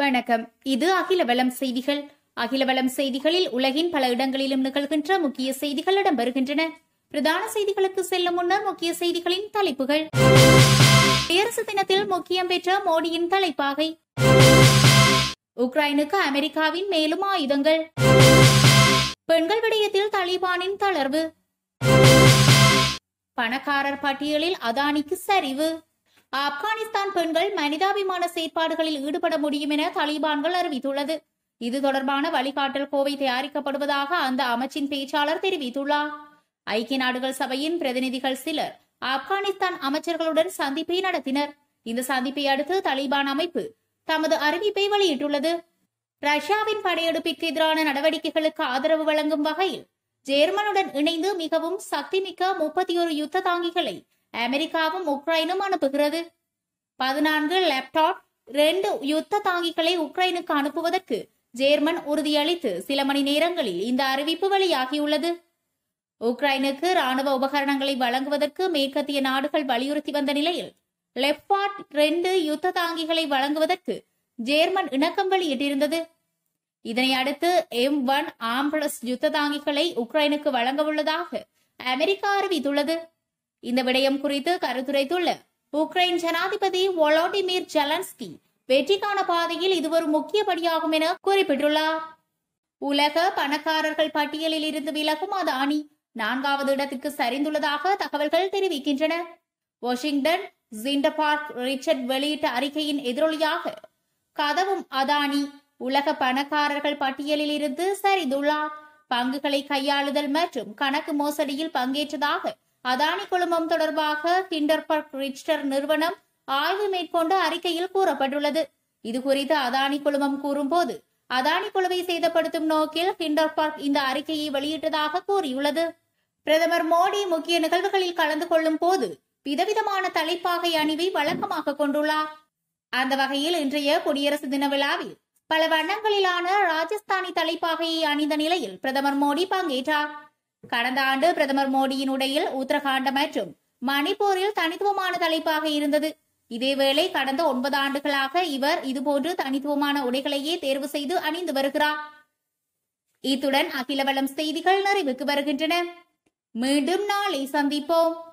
வணக்கம் இது அகில வளம் செய்திகள் அகில வளம் செய்திகளில் உலகின் பல இடங்களிலும் நிகழ்கின்ற முக்கிய செய்திகள் இடம்பெறுகின்றன பிரதான செய்திகளுக்கு செல்லும் முன்னர் முக்கிய செய்திகளின் தலைப்புகள் குடியரசு தினத்தில் முக்கியம் பெற்ற மோடியின் தலைப்பாகை உக்ரைனுக்கு அமெரிக்காவின் மேலும் ஆயுதங்கள் பெண்கள் விடயத்தில் தலிபானின் தளர்வு பணக்காரர் பட்டியலில் அதானிக்கு சரிவு ஆப்கானிஸ்தான் பெண்கள் மனிதாபிமான செயற்பாடுகளில் ஈடுபட முடியும் என தலிபான்கள் அறிவித்துள்ளது இது தொடர்பான வழிகாட்டல் கோவை தயாரிக்கப்படுவதாக அந்த அமைச்சின் பேச்சாளர் தெரிவித்துள்ளார் ஐக்கிய நாடுகள் சபையின் பிரதிநிதிகள் சிலர் ஆப்கானிஸ்தான் அமைச்சர்களுடன் சந்திப்பை நடத்தினர் இந்த சந்திப்பை அடுத்து தலிபான் அமைப்பு தமது அறிவிப்பை வெளியிட்டுள்ளது ரஷ்யாவின் படையெடுப்பிற்கு எதிரான நடவடிக்கைகளுக்கு ஆதரவு வழங்கும் வகையில் ஜெர்மனுடன் இணைந்து மிகவும் சக்திமிக்க முப்பத்தி ஒரு யுத்த தாங்கிகளை அமெரிக்காவும் உக்ரைனும் அனுப்புகிறது பதினான்கு லேப்டாப் ரெண்டு யுத்த தாங்கிகளை உக்ரைனுக்கு அனுப்புவதற்கு ஜேர்மன் உறுதியளித்து சில மணி நேரங்களில் இந்த அறிவிப்பு வெளியாகியுள்ளது உக்ரைனுக்கு ராணுவ உபகரணங்களை வழங்குவதற்கு மேற்கத்திய நாடுகள் வலியுறுத்தி வந்த நிலையில் லெப்டாட் ரெண்டு யுத்த தாங்கிகளை வழங்குவதற்கு ஜேர்மன் இணக்கம் வெளியிட்டிருந்தது இதனை அடுத்து எம் ஒன் ஆம்பிளஸ் யுத்த தாங்கிகளை உக்ரைனுக்கு வழங்க உள்ளதாக அமெரிக்கா அறிவித்துள்ளது இந்த விடயம் குறித்து கருத்துரைத்துள்ள உக்ரைன் ஜனாதிபதி வொலோடிமிர் ஜெலன்ஸ்கி வெற்றிக்கான பாதையில் இது ஒரு முக்கிய படியாகும் என குறிப்பிட்டுள்ளார் உலக பணக்காரர்கள் பட்டியலில் இருந்து விலகும் அதானி நான்காவது இடத்திற்கு சரிந்துள்ளதாக தகவல்கள் தெரிவிக்கின்றன வாஷிங்டன் ஜிண்டபார்க் ரிச்சர்ட் வெளியிட்ட அறிக்கையின் எதிரொலியாக கதவும் அதானி உலக பணக்காரர்கள் பட்டியலில் இருந்து சரிந்துள்ளார் பங்குகளை கையாளுதல் மற்றும் கணக்கு மோசடியில் பங்கேற்றதாக அதானி குழுமம் தொடர்பாக ஹிண்டர்பர்க் ரிச்டர் நிறுவனம் ஆய்வு மேற்கொண்ட அறிக்கையில் கூறப்பட்டுள்ளது இது குறித்து அதானி குழுமம் கூறும்போது அதானி குழுவை சேதப்படுத்தும் நோக்கில் ஹிண்டர்பர்க் இந்த அறிக்கையை வெளியிட்டதாக கூறியுள்ளது பிரதமர் மோடி முக்கிய நிகழ்வுகளில் கலந்து கொள்ளும் போது விதவிதமான தலைப்பாகை அணிவை வழக்கமாக கொண்டுள்ளார் அந்த வகையில் இன்றைய குடியரசு தின விழாவில் பல வண்ணங்களிலான ராஜஸ்தானி தலைப்பாகையை அணிந்த நிலையில் பிரதமர் மோடி பங்கேற்றார் கடந்த ஆண்டு பிரதமர் மோடியின் உடையில் உத்தரகாண்ட் மற்றும் மணிப்பூரில் தனித்துவமான தலைப்பாக இருந்தது இதேவேளை கடந்த ஒன்பது ஆண்டுகளாக இவர் இதுபோன்று தனித்துவமான உடைகளையே தேர்வு செய்து அணிந்து வருகிறார் இத்துடன் அகில வளம் செய்திகள் நிறைவுக்கு வருகின்றன மீண்டும் நாளை சந்திப்போம்